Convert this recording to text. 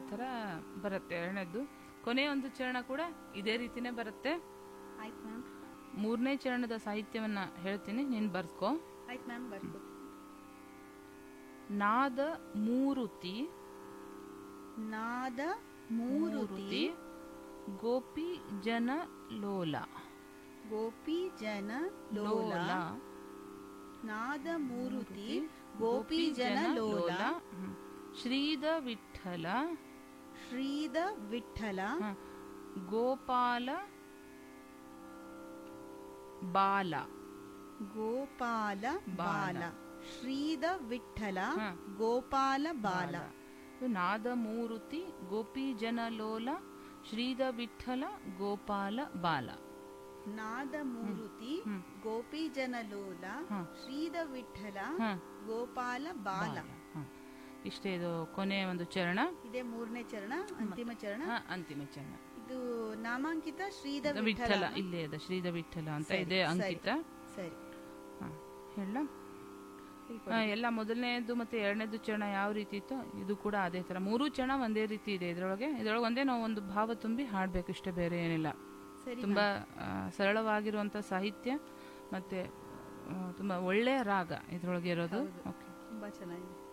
ಥರ ಬರುತ್ತೆ ಎರಡನೇದ್ದು ಕೊನೆಯ ಒಂದು ಚರಣ ಕೂಡ ಇದೇ ರೀತಿನೇ ಬರುತ್ತೆ ಆಯ್ತು ಮ್ಯಾಮ್ ಮೂರನೇ ಚರಣದ ಸಾಹಿತ್ಯವನ್ನ ಹೇಳ್ತೀನಿ ನೀನು ಬರ್ಕೋ ಆಯ್ತು ಮ್ಯಾಮ್ ಬರ್ಬೋದು ನಾದ ಮೂರುತಿ ನಾದ ಮೂರುತಿ ಗೋಪಿ ಜನ ಲೋಲ ಗೋಪಿ ಜನ ಲೋಲ ನಾದ ಮೂರುತಿ ಗೋಪಿ ಜನ ಲೋಲ ಹ್ಮ್. ಶ್ರೀದ ವಿಠಲ ಶ್ರೀದ ವಿಠಲ ಹ. ಗೋಪಾಲ ಬಾಲ ಗೋಪಾಲ ಬಾಲ ಶ್ರೀದ ವಿಠಲ ಹ. ಗೋಪಾಲ ಬಾಲ ಇದು ನಾದ ಮೂರುತಿ ಗೋಪಿ ಜನ ಲೋಲ ಶ್ರೀದ ವಿಠಲ ಗೋಪಾಲ ಬಾಲ ನಾದ ಮೂರುತಿ ಹ್ಮ್. ಗೋಪಿ ಜನ ಲೋಲ ಹ. ಶ್ರೀದ ವಿಠಲ ಹ. ಗೋಪಾಲ ಬಾಲ ಹ. ಇಷ್ಟೇ ಇದು ಕೊನೆಯ ಒಂದು ಚರಣ ಇದೇ ಮೂರನೇ ಚರಣ ಅಂತಿಮ ಚರಣ ಹ, ಅಂತಿಮ ಚರಣ ಇದು ನಾಮಾಂಕಿತ ಶ್ರೀದ ವಿಠಲ ವಿಠಲ ಇಲ್ಲೇ ಇದೆ ಶ್ರೀದ ವಿಠಲ ಅಂತ ಸರಿ, ಇದೆ ಸರಿ. ಅಂಕಿತ ಸರಿ ಹ, ಹೇಳ ಎಲ್ಲ ಮೊದಲನೇದು ಮತ್ತೆ ಎರಡನೇದು ಚರಣ ಯಾವ ರೀತಿ ಇತ್ತು ಇದು ಕೂಡ ಅದೇ ತರ ಮೂರು ಚರಣ ಒಂದೇ ರೀತಿ ಇದೆ ಇದ್ರೊಳಗೆ ಇದ್ರೊಳಗೆ ಒಂದೇ ನಾವು ಒಂದು ಭಾವ ತುಂಬಿ ಹಾಡ್ಬೇಕು ಇಷ್ಟೇ ಬೇರೆ ಏನಿಲ್ಲ ಸರಿ ತುಂಬಾ ಆ, ಸರಳವಾಗಿರುವಂತ ಸಾಹಿತ್ಯ ಮತ್ತೆ ಆ, ತುಂಬಾ ಒಳ್ಳೆಯ ರಾಗ ಇದ್ರೊಳಗೆ ಇರೋದು ಹೌದು. ಓಕೆ ತುಂಬಾ ಚೆನ್ನಾಗಿದೆ